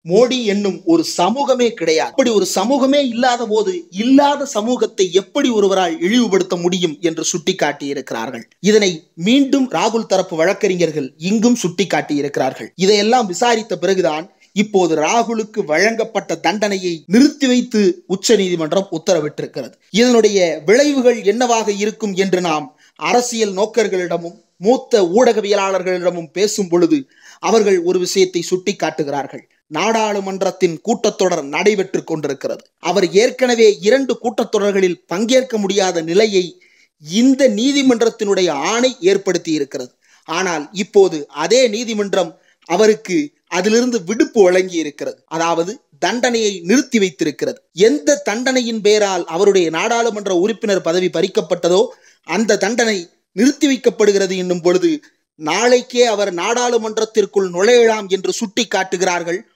மோடி என்னும் ஒரு சமூகமே கிடையாது அப்படி ஒரு சமூகமே இல்லாத போது இல்லாத சமூகத்தை எப்படி ஒருவரால் இழிவுபடுத்த முடியும் என்று சுட்டிக்காட்டி இருக்கிறார்கள் இதனை மீண்டும் ராகுல் தரப்பு வழக்கறிஞர்கள் இங்கும் சுட்டிக்காட்டி இருக்கிறார்கள் இதையெல்லாம் விசாரித்த பிறகுதான் இப்போது ராகுலுக்கு வழங்கப்பட்ட தண்டனையை நிறுத்தி வைத்து உச்ச நீதிமன்றம் உத்தரவிட்டிருக்கிறது இதனுடைய விளைவுகள் என்னவாக இருக்கும் என்று நாம் அரசியல் நோக்கர்களிடமும் மூத்த ஊடகவியலாளர்களிடமும் பேசும் பொழுது அவர்கள் ஒரு விஷயத்தை சுட்டி காட்டுகிறார்கள் நாடாளுமன்றத்தின் கூட்டத்தொடர் நடைபெற்று கொண்டிருக்கிறது அவர் ஏற்கனவே இரண்டு கூட்டத்தொடர்களில் பங்கேற்க முடியாத நிலையை இந்த நீதிமன்றத்தினுடைய ஆணை ஏற்படுத்தி இருக்கிறது ஆனால் இப்போது அதே நீதிமன்றம் அவருக்கு அதிலிருந்து விடுப்பு வழங்கி இருக்கிறது அதாவது தண்டனையை நிறுத்தி வைத்திருக்கிறது எந்த தண்டனையின் பேரால் அவருடைய நாடாளுமன்ற உறுப்பினர் பதவி பறிக்கப்பட்டதோ அந்த தண்டனை நிறுத்தி வைக்கப்படுகிறது என்னும் பொழுது நாளைக்கே அவர் நாடாளுமன்றத்திற்குள் நுழையலாம் என்று சுட்டி காட்டுகிறார்கள்